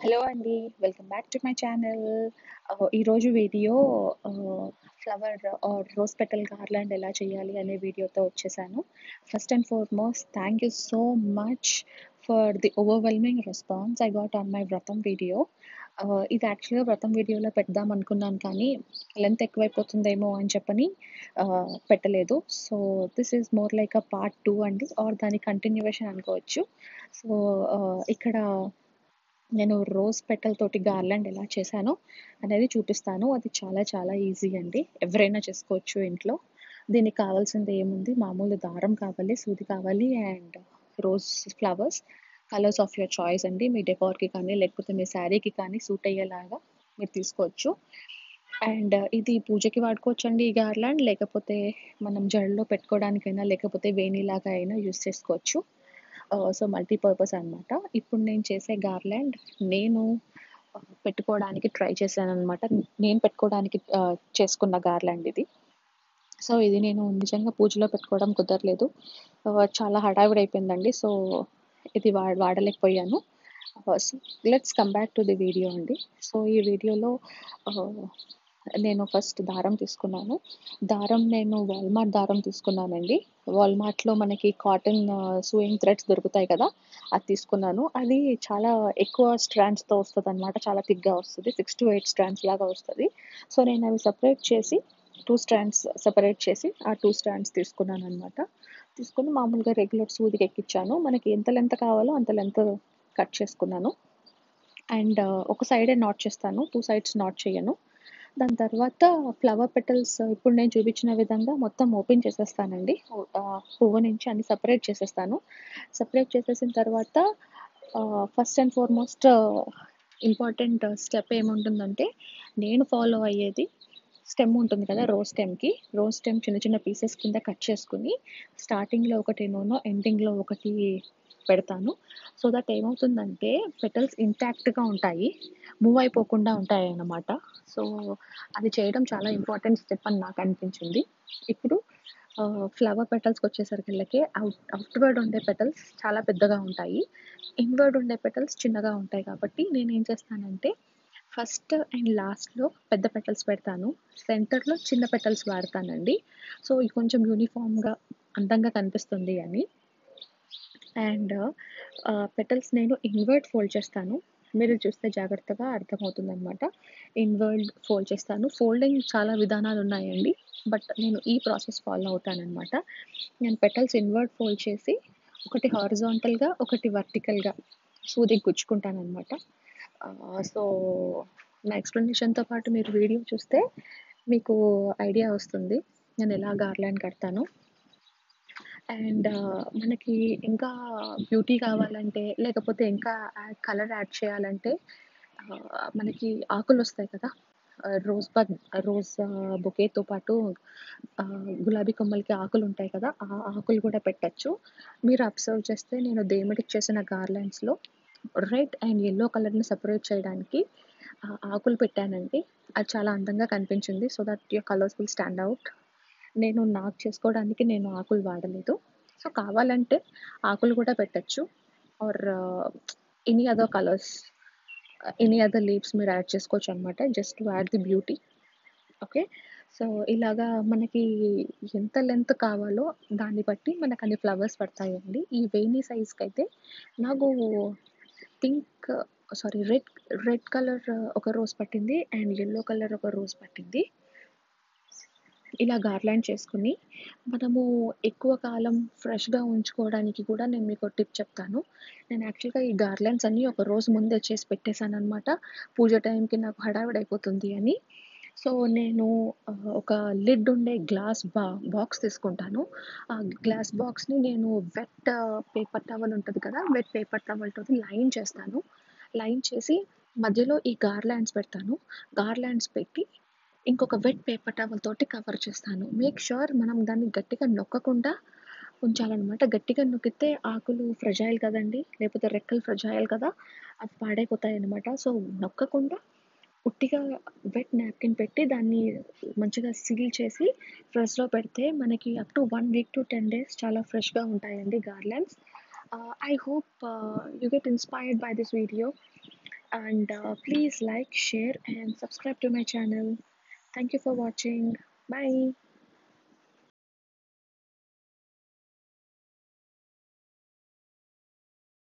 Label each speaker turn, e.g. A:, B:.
A: Hello అండి. Welcome back to my channel. Ah, ఈరోజు video ah, flower or rose petal garland ఎలా చేయాలి అనే వీడియోతో వచ్చేసాను. First and foremost thank you so much for the overwhelming response I got on my వ్రతం video. Ah, ఇది యాక్చువల్‌గా వ్రతం వీడియోలో పెడదాం అనుకున్నాను కానీ, లెంత్ ఎక్కువైపోతుందేమో అని చెప్పని ఆహ్, పెట్టలేదు. So, this is more like a part 2 అండి ఆర్ దాని కంటిన్యూయేషన్ అనుకోవచ్చు. సో, ఆహ్, ఇక్కడ నేను రోజ్ పెటల్ తోటి గార్లాండ్ ఎలా చేశానో అనేది చూపిస్తాను. అది చాలా చాలా ఈజీ అండి. ఎవరైనా చేసుకోవచ్చు ఇంట్లో. దీనికి కావాల్సింది ఏముంది మామూలు దారం కావాలి, సూది కావాలి and rose flowers colours of your choice అండి. మీ డెకార్‌కి కానీ, లేకపోతే మీ శారీకి కానీ సూట్ అయ్యేలాగా మీరు తీసుకోవచ్చు. అండ్ ఇది పూజకి వాడుకోవచ్చండి ఈ గార్లాండ్. లేకపోతే మనం జడలో పెట్టుకోవడానికైనా, లేకపోతే వేణిలాగా అయినా యూజ్ చేసుకోవచ్చు. ఆహ్, సో, మల్టీ పర్పస్ అనమాట. ఇప్పుడు నేను చేసే గార్లాండ్ నేను ఆహ్, పెట్టుకోవడానికి ట్రై చేశాననమాట. నేను పెట్టుకోవడానికి ఆహ్, చేసుకున్న గార్లాండ్ ఇది. సో, ఇది నేను నిజంగా పూజలో పెట్టుకోవడం కుదరలేదు. ఆహ్, చాలా హడావిడి అయిపోయిందండి. సో, ఇది వా వాడలేకపోయాను. Ah, so, let's come back to the video అండి. సో, ఈ వీడియోలో ఆహ్, నేను ఫస్ట్ దారం తీసుకున్నాను. దారం నేను వాల్మార్ట్ దారం తీసుకున్నానండి. వాల్మార్ట్‌లో మనకి కాటన్ సూయింగ్ థ్రెడ్స్ దొరుకుతాయి కదా! అది తీసుకున్నాను. అది చాలా ఎక్కువ స్ట్రాండ్స్‌తో వస్తదనమాట. చాలా థిక్‌గా వస్తది. 6-8 స్ట్రాండ్స్ లాగా వస్తది. సో, నేను అవి సెపరేట్ చేసి 2 స్ట్రాండ్స్ సెపరేట్ చేసి ఆ 2 స్ట్రాండ్స్ తీసుకున్నాననమాట. తీసుకొని మామూలుగా రెగ్యులర్ సూదికి ఎక్కిచ్చాను. మనకి ఎంత లెంత్ కావాలో అంత లెంత్ కట్ చేసుకున్నాను. అండ్ ఒక సైడే నాట్ చేస్తాను. 2 సైడ్స్ నాట్ చెయ్యను. దాని తర్వాత ఫ్లవర్ పెటల్స్ ఇప్పుడు నేను చూపించిన విధంగా మొత్తం ఓపెన్ చేసేస్తానండి. ఆహ్, పువ్వు నుంచి అన్ని సెపరేట్ చేసేస్తాను. సెపరేట్ చేసేసిన తర్వాత ah, first and foremost important step ఏముంటుందంటే, నేను ఫాలో అయ్యేది స్టెమ్ ఉంటుంది కదా! రోజ్ స్టెమ్‌కి. రోజ్ స్టెమ్ చిన్న చిన్న పీసెస్ కింద కట్ చేసుకొని, స్టార్టింగ్‌లో ఒకటేమోనో ఎండింగ్‌లో ఒకటి పెడతాను. సో దట్ ఏమవుతుందంటే పెటల్స్ ఇంటాక్ట్‌గా ఉంటాయి. మూవ్ అయిపోకుండా ఉంటాయన్నమాట. సో, అది చేయడం చాలా ఇంపార్టెంట్ స్టెప్ అని నాకు అనిపించింది. ఇప్పుడు ఆహ్, ఫ్లవర్ పెటల్స్‌కొచ్చేసరికళ్ళకి అవుట్ అవుట్‌వర్డ్ ఉండే పెటల్స్ చాలా పెద్దగా ఉంటాయి. ఇన్‌వర్డ్ ఉండే పెటల్స్ చిన్నగా ఉంటాయి కాబట్టి నేనేం చేస్తానంటే, ఫస్ట్ అండ్ లాస్ట్‌లో పెద్ద పెటల్స్ పెడతాను. సెంటర్‌లో చిన్న పెటల్స్ వాడతానండి. సో, ఇది కొంచెం యూనిఫార్మ్‌గా అందంగా కనిపిస్తుంది అని. అండ్ ఆహ్, పెటల్స్ నేను ఇన్‌వర్డ్ ఫోల్డ్ చేస్తాను. మీరు చూస్తే జాగ్రత్తగా అర్థమవుతుందనమాట. ఇన్‌వర్డ్ ఫోల్డ్ చేస్తాను. ఫోల్డింగ్ చాలా విధానాలున్నాయండి. బట్ నేను ఈ ప్రాసెస్ ఫాలో అవుతాననమాట. నేను పెటల్స్ ఇన్‌వర్డ్ ఫోల్డ్ చేసి ఒకటి హారిజాంటల్‌గా, ఒకటి వర్టికల్‌గా సూదికి గుచ్చుకుంటాననమాట. ఆహ్, సో, నా ఎక్స్‌ప్లనేషన్‌తో పాటు మీరు వీడియో చూస్తే మీకు ఐడియా వస్తుంది. నేను ఎలా గార్లాండ్ కడతానో. అండ్ మనకి ఇంకా బ్యూటీ కావాలంటే, లేకపోతే ఇంకా యాడ్ కలర్ యాడ్ చేయాలంటే ఆహ్, మనకి ఆకులొస్తాయి కదా! ఆహ్, రోజ్ బడ్ రోజ్ బొకేతో పాటు ఆహ్, గులాబీ కొమ్మలకి ఆకులుంటాయి కదా! ఆ ఆకులు కూడా పెట్టొచ్చు. మీరు అబ్జర్వ్ చేస్తే నేను దేమిటికి చేసిన గార్లాండ్స్‌లో రెడ్ అండ్ యెల్లో కలర్‌ని సెపరేట్ చేయడానికి ఆహ్, ఆకులు పెట్టానండి. అది చాలా అందంగా కనిపించింది. So that your colours will stand out. నేను నాకు చేసుకోవడానికి నేను ఆకులు వాడలేదు. సో, కావాలంటే ఆకులు కూడా పెట్టొచ్చు. Or any other colours, any other leaves మీరు యాడ్ చేసుకోవచ్చనమాట. Just to add the beauty. Okay. So, ఇలాగా మనకి ఎంత లెంత్ కావాలో దాన్ని బట్టి మనకన్ని ఫ్లవర్స్ పడతాయండి. ఈ వేణి సైజ్‌కైతే నాకు pink sorry red red colour ఒక రోజ్ పట్టింది అండ్ యెల్లో కలర్ ఒక రోజ్ పట్టింది. ఇలా గార్లాండ్ చేసుకొని, మనము ఎక్కువ కాలం ఫ్రెష్‌గా ఉంచుకోవడానికి కూడా నేను మీకో టిప్ చెప్తాను. నేను యాక్చువల్‌గా ఈ గార్లాండ్స్ అన్నీ ఒక రోజు ముందే చేసి పెట్టేసాననమాట. పూజ టైంకి నాకు హడావిడి అయిపోతుంది అని. సో, నేను ఆహ్, ఒక లిడ్ ఉండే గ్లాస్ బా బాక్స్ తీసుకుంటాను. ఆ గ్లాస్ బాక్స్‌ని నేను వెట్ పేపర్ టవల్ ఉంటది కదా! వెట్ పేపర్ టవల్‌తోటి లైన్ చేస్తాను. లైన్ చేసి మధ్యలో ఈ గార్లాండ్స్ పెడతాను. గార్లాండ్స్ పెట్టి ఇంకొక వెట్ పేపర్ టవల్ తోటి కవర్ చేస్తాను. మేక్ ష్యూర్ మనం దాన్ని గట్టిగా నొక్కకుండా ఉంచాలనమాట. గట్టిగా నొక్కితే ఆకులు ఫ్రెజైల్ కదండీ! లేకపోతే రెక్కలు ఫ్రెజైల్ కదా! అవి పాడైపోతాయనమాట. సో, నొక్కకుండా ఉట్టిగా వెట్ నాప్కిన్ పెట్టి దాన్ని మంచిగా సీల్ చేసి ఫ్రిడ్జ్‌లో పెడితే మనకి up to 1 week to 10 days చాలా ఫ్రెష్‌గా ఉంటాయండి garlands. Ah, I hope you get inspired by this video. and uh, please like share and subscribe to my channel thank you for watching bye